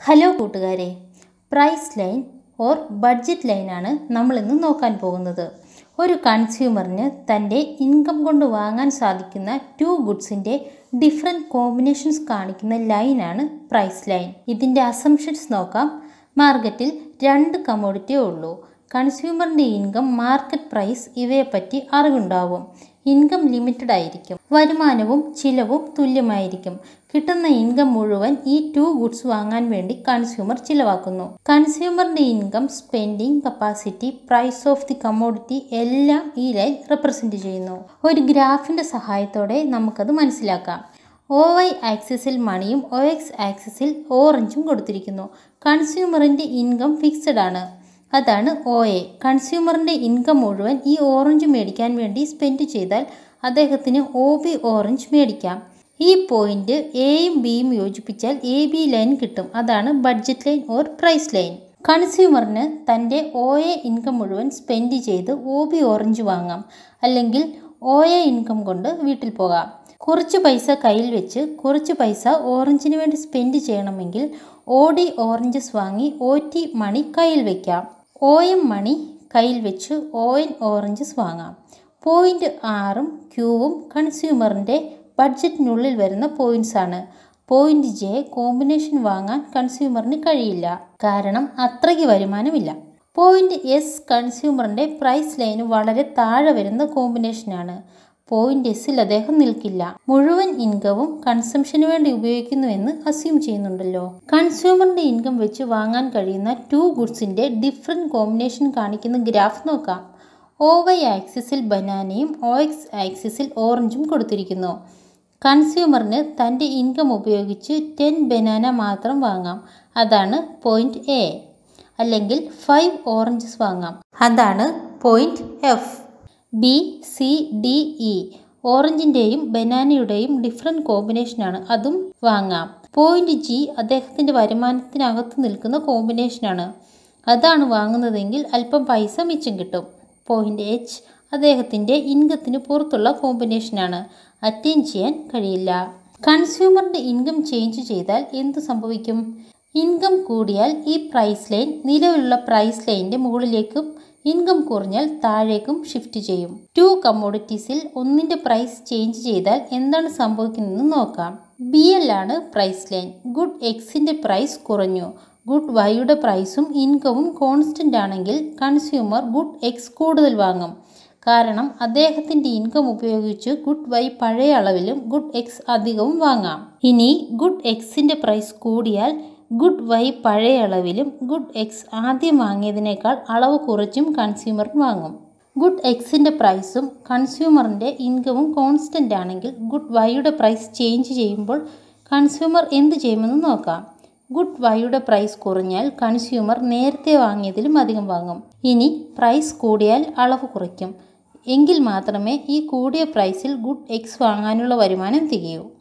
hello കൂട്ടുകാരെ price line or budget ലൈനാണ് നമ്മളിന്ന് നോക്കാൻ പോകുന്നത് ഒരു കൺസ്യൂമറിന് തൻ്റെ ഇൻകം കൊണ്ട് വാങ്ങാൻ സാധിക്കുന്ന ടു ഗുഡ്സിൻ്റെ ഡിഫറെൻറ്റ് കോമ്പിനേഷൻസ് കാണിക്കുന്ന ലൈനാണ് പ്രൈസ് ലൈൻ ഇതിൻ്റെ അസംഷൻസ് നോക്കാം മാർക്കറ്റിൽ രണ്ട് കമ്മോഡിറ്റിയേ ഉള്ളൂ കൺസ്യൂമറിൻ്റെ ഇൻകം മാർക്കറ്റ് പ്രൈസ് ഇവയെപ്പറ്റി അറിവുണ്ടാവും ഇൻകം ലിമിറ്റഡ് ആയിരിക്കും വരുമാനവും ചിലവും തുല്യമായിരിക്കും കിട്ടുന്ന ഇൻകം മുഴുവൻ ഈ ടു ഗുഡ്സ് വാങ്ങാൻ വേണ്ടി കൺസ്യൂമർ ചിലവാക്കുന്നു കൺസ്യൂമറിൻ്റെ income spending capacity price of the commodity എല്ലാം ഈ ലൈൻ റെപ്രസെൻ്റ് ചെയ്യുന്നു ഒരു ഗ്രാഫിൻ്റെ സഹായത്തോടെ നമുക്കത് മനസ്സിലാക്കാം ഒ വൈ ആക്സിസിൽ മണിയും ഒ എക്സ് ആക്സിസിൽ ഓറഞ്ചും കൊടുത്തിരിക്കുന്നു കൺസ്യൂമറിൻ്റെ ഇൻകം ഫിക്സഡ് ആണ് അതാണ് ഒ എ കൺസ്യൂമറിൻ്റെ ഇൻകം മുഴുവൻ ഈ ഓറഞ്ച് മേടിക്കാൻ വേണ്ടി സ്പെൻഡ് ചെയ്താൽ അദ്ദേഹത്തിന് ഒ ബി ഓറഞ്ച് മേടിക്കാം ഈ പോയിന്റ് എയും ബിയും യോജിപ്പിച്ചാൽ എ ബി ലൈൻ കിട്ടും അതാണ് budget line or price line കൺസ്യൂമറിന് തൻ്റെ ഒ എ ഇൻകം മുഴുവൻ സ്പെൻഡ് ചെയ്ത് ഒ ബി ഓറഞ്ച് വാങ്ങാം അല്ലെങ്കിൽ ഒ എ ഇൻകം കൊണ്ട് വീട്ടിൽ പോകാം കുറച്ച് പൈസ കയ്യിൽ വെച്ച് കുറച്ച് പൈസ ഓറഞ്ചിന് വേണ്ടി സ്പെൻഡ് ചെയ്യണമെങ്കിൽ ഒ ഡി ഓറഞ്ചസ് വാങ്ങി ഒ ടി മണി കയ്യിൽ വയ്ക്കാം ഒ എം മണി കയ്യിൽ വെച്ച് ഒ എൻ ഓറഞ്ചസ് വാങ്ങാം പോയിൻ്റ് ആറും ക്യൂവും കൺസ്യൂമറിൻ്റെ ബഡ്ജറ്റിനുള്ളിൽ വരുന്ന പോയിൻറ്റ്സ് ആണ് പോയിൻ്റ് ജെ കോമ്പിനേഷൻ വാങ്ങാൻ കൺസ്യൂമറിന് കഴിയില്ല കാരണം അത്രയ്ക്ക് വരുമാനമില്ല പോയിൻ്റ് എസ് കൺസ്യൂമറിൻ്റെ പ്രൈസ് ലൈന് വളരെ താഴെ വരുന്ന കോമ്പിനേഷനാണ് പോയിന്റ് എസിൽ അദ്ദേഹം നിൽക്കില്ല മുഴുവൻ ഇൻകവും കൺസംഷന് വേണ്ടി ഉപയോഗിക്കുന്നുവെന്ന് അസ്യൂം ചെയ്യുന്നുണ്ടല്ലോ കൺസ്യൂമറിന്റെ ഇൻകം വെച്ച് വാങ്ങാൻ കഴിയുന്ന ടു ഗുഡ്സിന്റെ ഡിഫറെൻറ്റ് കോമ്പിനേഷൻ കാണിക്കുന്ന ഗ്രാഫ് നോക്കാം ഒ വൈ ആക്സിസിൽ ബനാനയും ഒ എക്സ് ആക്സിസിൽ ഓറഞ്ചും കൊടുത്തിരിക്കുന്നു കൺസ്യൂമറിന് തൻ്റെ ഇൻകം ഉപയോഗിച്ച് ടെൻ ബനാന മാത്രം വാങ്ങാം അതാണ് പോയിന്റ് എ അല്ലെങ്കിൽ ഫൈവ് ഓറഞ്ചസ് വാങ്ങാം അതാണ് point F B C D E ഓറഞ്ചിൻ്റെയും ബനാനയുടെയും ഡിഫറെൻറ്റ് കോമ്പിനേഷനാണ് അതും വാങ്ങാം പോയിന്റ് ജി അദ്ദേഹത്തിൻ്റെ വരുമാനത്തിനകത്ത് നിൽക്കുന്ന കോമ്പിനേഷനാണ് അതാണ് വാങ്ങുന്നതെങ്കിൽ അല്പം പൈസ മിച്ചം കിട്ടും പോയിന്റ് എച്ച് അദ്ദേഹത്തിൻ്റെ ഇൻകത്തിന് പുറത്തുള്ള കോമ്പിനേഷനാണ് അറ്റൈൻ ചെയ്യാൻ കഴിയില്ല കൺസ്യൂമറിൻ്റെ ഇൻകം ചേഞ്ച് ചെയ്താൽ എന്ത് സംഭവിക്കും ഇൻകം കൂടിയാൽ ഈ പ്രൈസ് ലൈൻ നിലവിലുള്ള പ്രൈസ് ലൈനിൻ്റെ മുകളിലേക്കും ഇൻകം കുറഞ്ഞാൽ താഴേക്കും ഷിഫ്റ്റ് ചെയ്യും ടു കമ്മോഡിറ്റീസിൽ ഒന്നിൻ്റെ പ്രൈസ് ചേഞ്ച് ചെയ്താൽ എന്താണ് സംഭവിക്കുന്നതെന്ന് നോക്കാം ബി എൽ ആണ് പ്രൈസ് ലൈൻ ഗുഡ് എക്സിൻ്റെ പ്രൈസ് കുറഞ്ഞു ഗുഡ് വൈയുടെ പ്രൈസും ഇൻകവും കോൺസ്റ്റൻ്റ് ആണെങ്കിൽ കൺസ്യൂമർ ഗുഡ് എക്സ് കൂടുതൽ വാങ്ങും കാരണം അദ്ദേഹത്തിൻ്റെ ഇൻകം ഉപയോഗിച്ച് ഗുഡ് വൈ പഴയ അളവിലും ഗുഡ് എക്സ് അധികവും വാങ്ങാം ഇനി ഗുഡ് എക്സിൻ്റെ പ്രൈസ് കൂടിയാൽ ഗുഡ് വൈ പഴയ അളവിലും ഗുഡ് എക്സ് ആദ്യം വാങ്ങിയതിനേക്കാൾ അളവ് കുറച്ചും കൺസ്യൂമർ വാങ്ങും ഗുഡ് എക്സിൻ്റെ പ്രൈസും കൺസ്യൂമറിൻ്റെ ഇൻകവും കോൺസ്റ്റൻ്റ് ആണെങ്കിൽ ഗുഡ് വൈയുടെ പ്രൈസ് ചേഞ്ച് ചെയ്യുമ്പോൾ കൺസ്യൂമർ എന്ത് ചെയ്യുമെന്ന് നോക്കാം ഗുഡ് വൈയുടെ പ്രൈസ് കുറഞ്ഞാൽ കൺസ്യൂമർ നേരത്തെ വാങ്ങിയതിലും അധികം വാങ്ങും ഇനി പ്രൈസ് കൂടിയാൽ അളവ് കുറയ്ക്കും എങ്കിൽ മാത്രമേ ഈ കൂടിയ പ്രൈസിൽ ഗുഡ് എക്സ് വാങ്ങാനുള്ള വരുമാനം തികയൂ